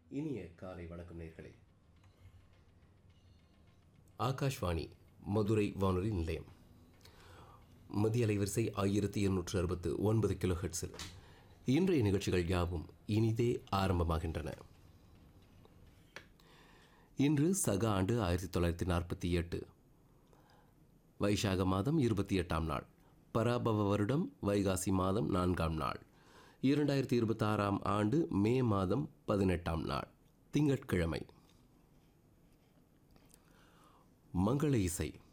இனிய காலை வணக்கம் நேர்களே ஆகாஷ்வாணி மதுரை வானொலி நிலையம் மத்திய அலைவரிசை ஆயிரத்தி இருநூற்று அறுபத்து ஒன்பது கிலோ ஹெட்ஸில் இன்றைய நிகழ்ச்சிகள் யாவும் இனிதே ஆரம்பமாகின்றன இன்று சக ஆண்டு ஆயிரத்தி தொள்ளாயிரத்தி நாற்பத்தி எட்டு வைசாக மாதம் இருபத்தி எட்டாம் நாள் பராபவ வருடம் வைகாசி மாதம் நான்காம் நாள் இரண்டாயிரத்தி இருபத்தாறாம் ஆண்டு மே மாதம் பதினெட்டாம் நாள் திங்கட்கிழமை மங்கள இசை